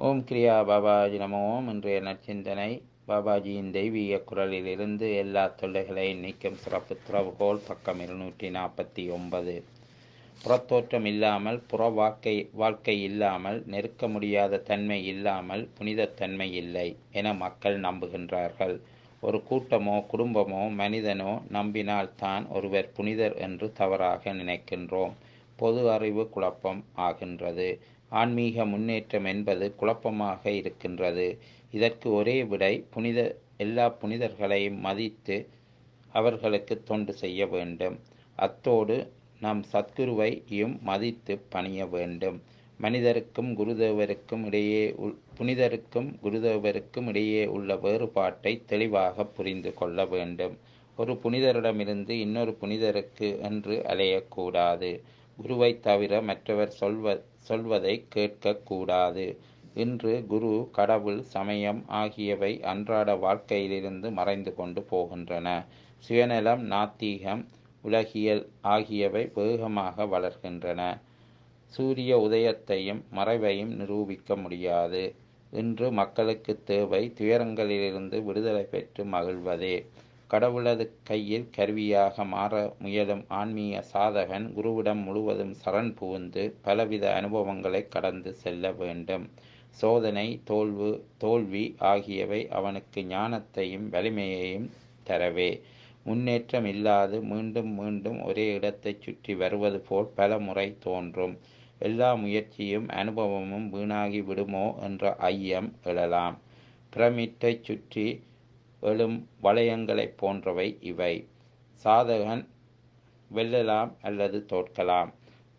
ஓம் கிரியா பாபாஜி நமோ இன்றைய நற்சிந்தனை பாபாஜியின் தெய்வீக குரலிலிருந்து எல்லா தொல்லைகளையும் நீக்கும் சிறப்பு துறவுகோல் பக்கம் இருநூற்றி நாற்பத்தி ஒன்பது புறத்தோற்றம் இல்லாமல் புற வாழ்க்கை வாழ்க்கை இல்லாமல் நெருக்க முடியாத தன்மை இல்லாமல் புனிதத்தன்மை இல்லை என மக்கள் நம்புகின்றார்கள் ஒரு கூட்டமோ குடும்பமோ மனிதனோ நம்பினால் தான் ஒருவர் புனிதர் என்று தவறாக நினைக்கின்றோம் பொது அறிவு குழப்பம் ஆகின்றது ஆன்மீக முன்னேற்றம் என்பது குழப்பமாக இருக்கின்றது இதற்கு ஒரே விடை புனித எல்லா புனிதர்களையும் மதித்து அவர்களுக்கு தொண்டு செய்ய வேண்டும் அத்தோடு நம் சத்குருவையும் மதித்து பணிய வேண்டும் மனிதருக்கும் குருதேவருக்கும் இடையே புனிதருக்கும் குருதேவருக்கும் இடையே உள்ள வேறுபாட்டை தெளிவாக புரிந்து கொள்ள வேண்டும் ஒரு புனிதரிடமிருந்து இன்னொரு புனிதருக்கு என்று அலையக்கூடாது குருவை தவிர மற்றவர் சொல்வ சொல்வதை கேட்கக்கூடாது இன்று குரு கடவுள் சமயம் ஆகியவை அன்றாட வாழ்க்கையிலிருந்து மறைந்து கொண்டு போகின்றன சுயநலம் நாத்தீகம் உலகியல் ஆகியவை வேகமாக வளர்கின்றன சூரிய உதயத்தையும் மறைவையும் நிரூபிக்க முடியாது இன்று மக்களுக்கு தேவை துயரங்களிலிருந்து விடுதலை பெற்று மகிழ்வதே கடவுளது கையில் கருவியாக மாற முயலும் ஆன்மீக சாதகன் குருவிடம் முழுவதும் சரண் புகுந்து பலவித அனுபவங்களை கடந்து செல்ல வேண்டும் சோதனை தோல்வு தோல்வி ஆகியவை அவனுக்கு ஞானத்தையும் வலிமையையும் தரவே முன்னேற்றம் இல்லாது மீண்டும் மீண்டும் ஒரே இடத்தை சுற்றி வருவது போல் பல முறை தோன்றும் எல்லா முயற்சியும் அனுபவமும் வீணாகி விடுமோ என்ற ஐயம் எழலாம் பிரமிட்டை சுற்றி எழும் வளையங்களைப் போன்றவை இவை சாதகன் வெல்லலாம் அல்லது தோற்கலாம்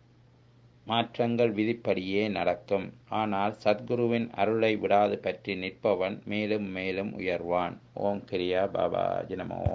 மாற்றங்கள் விதிப்படியே நடக்கும் ஆனால் சத்குருவின் அருளை விடாது பற்றி நிற்பவன் மேலும் மேலும் உயர்வான் ஓம் கிரியா பாபா ஜினமோ